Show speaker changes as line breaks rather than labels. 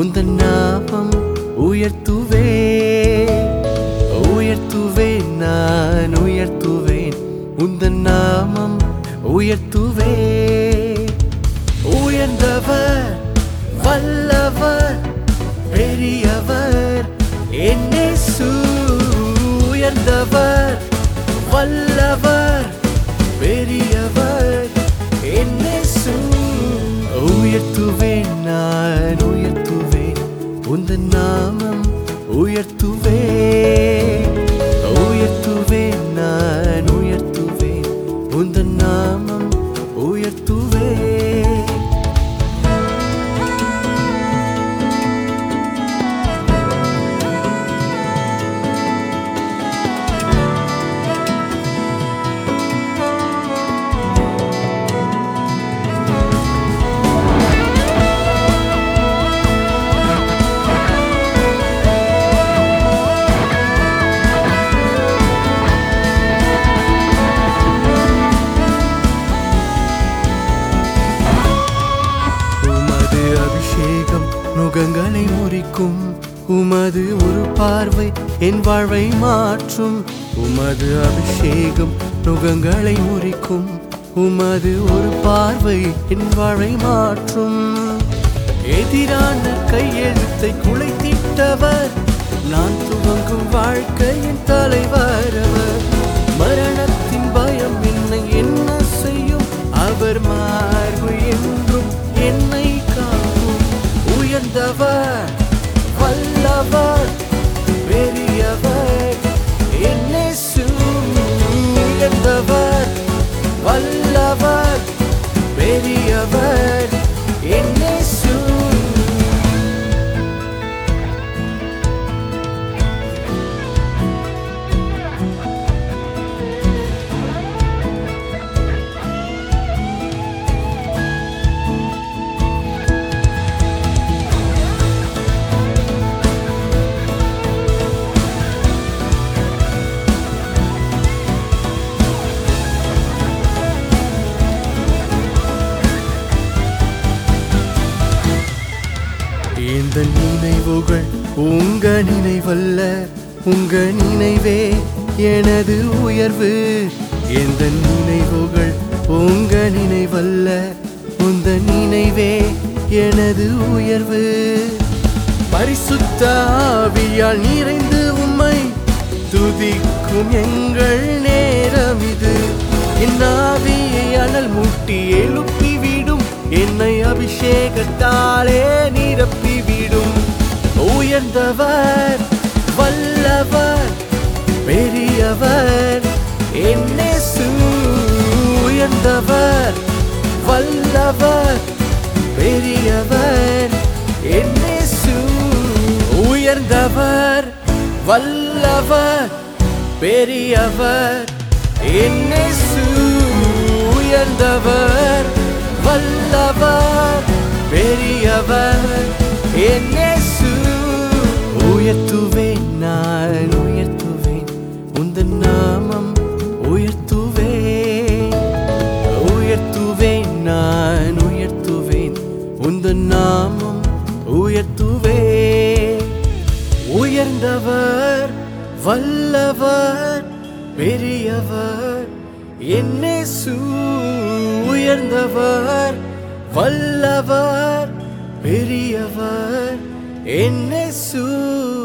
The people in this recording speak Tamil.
உந்தன் நாமம் உயர்த்துவே உயர்த்துவேன் நான் உயர்த்துவேன் உந்தன் நாமம் உயர்த்துவே உயர்ந்தவர் வல்லவர் பெரியவர் என்னேசு உயர்ந்தவர் வல்லவர் பெரியவர் என்னேசு உயர்த்துவேன் நான் உயர்த்துவேன் உந்தன் நாமம் உயர்த்துவே உயர்த்துவேன் நான் உயர்த்துவேன் உந்தன் நாமம் உயர்த்துவே உமது அபிஷேகம் நுகங்களை முறிக்கும் உமது ஒரு பார்வை என் வாழ்வை மாற்றும் உமது அபிஷேகம் நுகங்களை முறிக்கும் உமது ஒரு பார்வை என் வாழ்வை மாற்றும் எதிரான கையெழுத்தை குலைத்திட்டவர் நான் துவங்கும் வாழ்க்கையின் தலைவர் அவர் மரணத்தின் பயம் என்னை என்ன செய்யும் அவர் மார்பு என்றும் என்னை காக்கும் உயர்ந்தவர் வல்லவர் பெரியவர் என்னை உயர்ந்தவர் வல்லவர் பெரியவர் என்னை இந்த நினைவுகள் உங்க நினைவல்ல உங்க நினைவே எனது உயர்வு இந்த நினைவுகள் உங்க நினைவல்ல உந்த நினைவே எனது உயர்வு பரிசுத்த ஆவியால் நிறைந்து உம்மை துதிக்கும் எங்கள் நேரம் இது என் ஆவியை அனல் மூட்டி எழுப்பி விடும் என்னை அபிஷேகத்தாலே நிரப்பி விடும் உயர்ந்தவர் வல்லவர் பெரியவர் என்னே உயர்ந்தவர் வல்லவர் பெரியவர் என்னே உயர்ந்தவர் வல்லவர் பெரியவர் என்னே உயர்ந்தவர் வல்லவர் பெரியவர் என்னே உயர்த்துவேன் நான் உயர்த்துவேன் உந்தன் நாமம் உயர்த்துவேன் உயர்த்துவேன் நான் உயர்த்துவேன் உந்தன் நாமம் உயர்த்துவேன் உயர்ந்தவர் வல்லவர் பெரியவர் என்னே உயர்ந்தவர் வல்லவர் பெரியவர் என்னே